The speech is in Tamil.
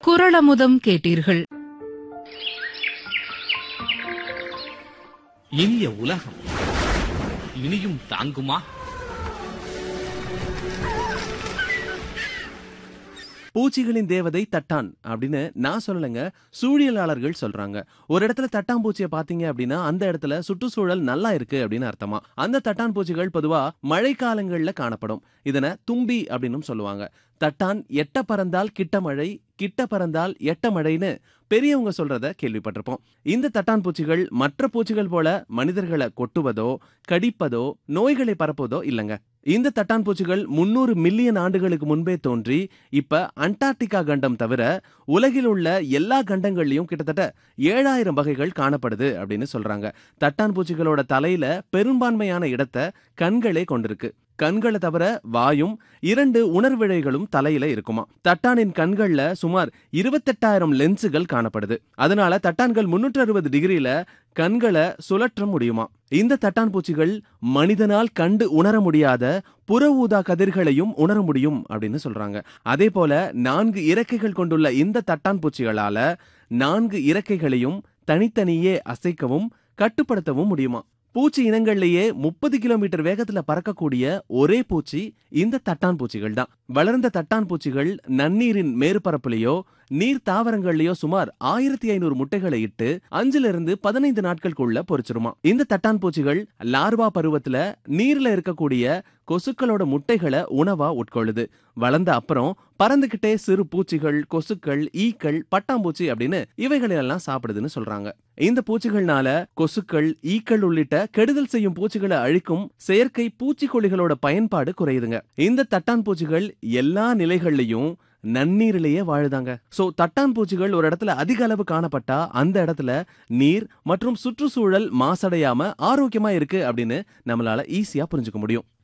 குரளமுதம் கேட்டீர்கள் இனிய உலகம் இனியும் தாங்குமா பூச்சிகளின் தேவதை தட்டான் அப்படின்னு நான் சொல்லலைங்க சூழியலாளர்கள் சொல்றாங்க ஒரு இடத்துல தட்டாம்பூச்சியை பாத்தீங்க அப்படின்னா அந்த இடத்துல சுற்றுச்சூழல் நல்லா இருக்கு அப்படின்னு அர்த்தமா அந்த தட்டான் பூச்சிகள் பொதுவா மழைக்காலங்கள்ல காணப்படும் இதனை தும்பி அப்படின்னு சொல்லுவாங்க தட்டான் எட்ட பறந்தால் கிட்ட மழை கிட்ட பறந்தால் எட்ட மழைன்னு பெரியவங்க சொல்றத கேள்விப்பட்டிருப்போம் இந்த தட்டான் பூச்சிகள் மற்ற பூச்சிகள் போல மனிதர்களை கொட்டுவதோ கடிப்பதோ நோய்களை பரப்புவதோ இல்லைங்க இந்த தட்டான் பூச்சிகள் முன்னூறு மில்லியன் ஆண்டுகளுக்கு முன்பே தோன்றி இப்ப அண்டார்டிகா கண்டம் தவிர உலகில் உள்ள எல்லா கண்டங்கள்லயும் கிட்டத்தட்ட ஏழாயிரம் வகைகள் காணப்படுது அப்படின்னு சொல்றாங்க தட்டான் பூச்சிகளோட தலையில பெரும்பான்மையான இடத்தை கண்களே கொண்டிருக்கு கண்களை தவிர வாயும் இரண்டு உணர்விழைகளும் தலையில இருக்குமா தட்டானின் கண்கள்ல சுமார் இருபத்தெட்டாயிரம் லென்ஸுகள் காணப்படுது அதனால தட்டான்கள் முன்னூற்று அறுபது டிகிரியில கண்களை சுழற்ற முடியுமா இந்த தட்டான் பூச்சிகள் மனிதனால் கண்டு உணர முடியாத புற ஊதா கதிர்களையும் உணர முடியும் அப்படின்னு சொல்றாங்க அதே போல நான்கு இறக்கைகள் கொண்டுள்ள இந்த தட்டான் பூச்சிகளால நான்கு இறக்கைகளையும் தனித்தனியே அசைக்கவும் கட்டுப்படுத்தவும் முடியுமா பூச்சி இனங்கள்லயே முப்பது கிலோமீட்டர் வேகத்துல பறக்கக்கூடிய ஒரே பூச்சி இந்த தட்டான் பூச்சிகள் தான் வளர்ந்த தட்டான் பூச்சிகள் நன்னீரின் மேற்பரப்புலயோ நீர் தாவரங்கள்லயோ சுமார் ஆயிரத்தி ஐநூறு முட்டைகளை இட்டு அஞ்சுல இருந்து பதினைந்து நாட்களுக்குள்ள பொறிச்சிருமா இந்த தட்டான் பூச்சிகள் லார்வா பருவத்துல நீர்ல இருக்கக்கூடிய கொசுக்களோட முட்டைகளை உணவா உட்கொள்ளுது வளர்ந்த அப்புறம் பறந்துகிட்டே சிறு பூச்சிகள் கொசுக்கள் ஈக்கள் பட்டாம்பூச்சி அப்படின்னு இவைகளெல்லாம் சாப்பிடுதுன்னு சொல்றாங்க இந்த பூச்சிகள்னால கொசுக்கள் ஈக்கள் உள்ளிட்ட கெடுதல் செய்யும் பூச்சிகளை அழிக்கும் செயற்கை பூச்சிக்கொல்லிகளோட பயன்பாடு குறையுதுங்க இந்த தட்டான் பூச்சிகள் எல்லா நிலைகள்லயும் நன்னீரிலேயே வாழுதாங்க சோ தட்டான் பூச்சிகள் ஒரு இடத்துல அதிக அளவு காணப்பட்டா அந்த இடத்துல நீர் மற்றும் சுற்றுச்சூழல் மாசடையாம ஆரோக்கியமா இருக்கு அப்படின்னு நம்மளால ஈஸியா புரிஞ்சுக்க முடியும்